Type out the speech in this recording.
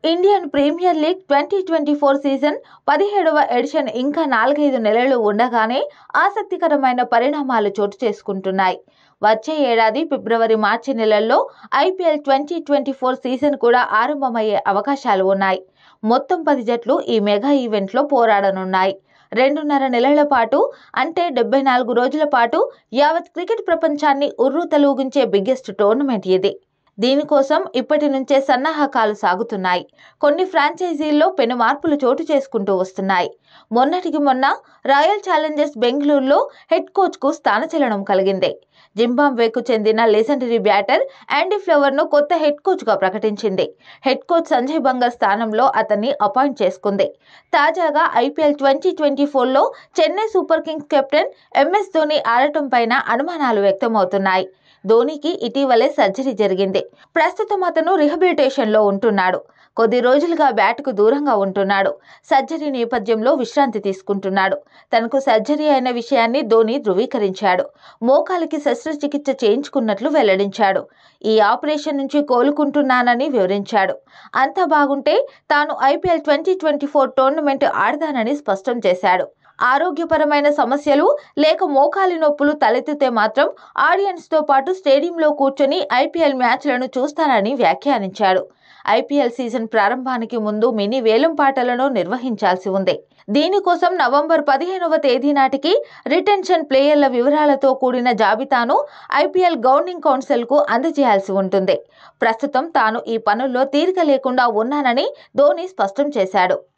Indian Premier League twenty twenty four season పదిహేడవ edition ఇంకా నాలుగైదు నెలలు ఉండగానే ఆసక్తికరమైన పరిణామాలు చోటు చేసుకుంటున్నాయి వచ్చే ఏడాది ఫిబ్రవరి మార్చి నెలల్లో IPL twenty twenty four season కూడా ఆరంభమయ్యే అవకాశాలు ఉన్నాయి మొత్తం పది జట్లు ఈ మెగా ఈవెంట్లో పోరాడనున్నాయి రెండున్నర నెలల పాటు అంటే డెబ్బై నాలుగు రోజుల పాటు యావత్ క్రికెట్ ప్రపంచాన్ని ఉర్రూతలూగించే బిగ్గెస్ట్ టోర్నమెంట్ ఇది దీనికోసం ఇప్పటి నుంచే సన్నాహకాలు సాగుతున్నాయి కొన్ని ఫ్రాంచైజీల్లో పెను మార్పులు చోటు చేసుకుంటూ వస్తున్నాయి మొన్నటికి మొన్న రాయల్ ఛాలెంజర్స్ బెంగళూరులో హెడ్ కోచ్కు స్థానచలనం కలిగింది జింబాబ్వేకు చెందిన లెజెండరీ బ్యాటర్ యాండీ ఫ్లవర్ను కొత్త హెడ్ కోచ్గా ప్రకటించింది హెడ్ కోచ్ సంజయ్ బంగర్ స్థానంలో అతన్ని అపాయింట్ చేసుకుంది తాజాగా ఐపీఎల్ ట్వంటీ ట్వంటీ ఫోర్లో Chennai Super Kings captain M ధోని ఆడటం పైన అనుమానాలు వ్యక్తమవుతున్నాయి ధోనికి ఇటీవలే సర్జరీ జరిగింది ప్రస్తుతం అతను రిహబిలిటేషన్లో ఉంటున్నాడు కొద్ది రోజులుగా బ్యాట్కు దూరంగా ఉంటున్నాడు సర్జరీ నేపథ్యంలో విశ్రాంతి తీసుకుంటున్నాడు తనకు సర్జరీ అయిన విషయాన్ని ధోని ధృవీకరించాడు మోకాలికి శస్త్రచికిత్స చేయించుకున్నట్లు వెల్లడించాడు ఈ ఆపరేషన్ నుంచి కోలుకుంటున్నానని వివరించాడు అంతా బాగుంటే తాను IPL twenty twenty four tournament ఆడతానని స్పష్టం చేశాడు ఆరోగ్యపరమైన సమస్యలు లేక మోకాలి నొప్పులు తలెత్తితే మాత్రం ఆడియన్స్తో పాటు స్టేడియంలో కూర్చొని ఐపీఎల్ మ్యాచ్లను చూస్తానని వ్యాఖ్యానించాడు ఐపీఎల్ సీజన్ ప్రారంభానికి ముందు మినీ వేలం పాటలను నిర్వహించాల్సి ఉంది దీనికోసం నవంబర్ పదిహేనవ తేదీ నాటికి రిటెన్షన్ ప్లేయర్ల వివరాలతో కూడిన జాబితాను ఐపీఎల్ గవర్నింగ్ కౌన్సిల్కు అందజేయాల్సి ఉంటుంది ప్రస్తుతం తాను ఈ పనుల్లో తీరిక లేకుండా ఉన్నానని ధోని స్పష్టం చేశాడు